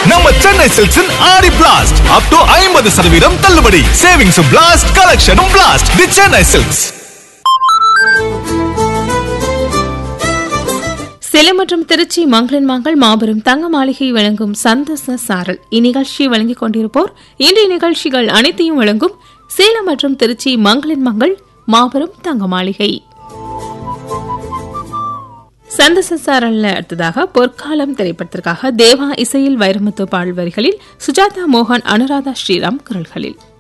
நம்ம சென்னை சில்க்ஸின் ஆடி blast up to ஐம்பது சதவீதம் தள்ளுபடி சேவிங்ஸும் பிளாஸ்ட் கலெக்ஷனும் blast the Chennai silks Salem மற்றும் திருச்சி மங்களன் மாங்கள் மாபெரும் தங்க மாளிகை வழங்கும் சந்தோஷ சாரல் இந்நிகழ்ச்சியை வழங்கிக் கொண்டிருப்போர் இன்றைய நிகழ்ச்சிகள் அனைத்தையும் வழங்கும் சேலம் மற்றும் திருச்சி மங்களன் மாங்கள் மாபெரும் தங்க மாளிகை சந்தோஷ சாரல்ல அடுத்ததாக பொற்காலம் திரைப்படத்திற்காக தேவா இசையில் வைரமுத்து பாடல் வரிகளில் சுஜாதா மோகன் அனுராதா ஸ்ரீராம் குரல்களில்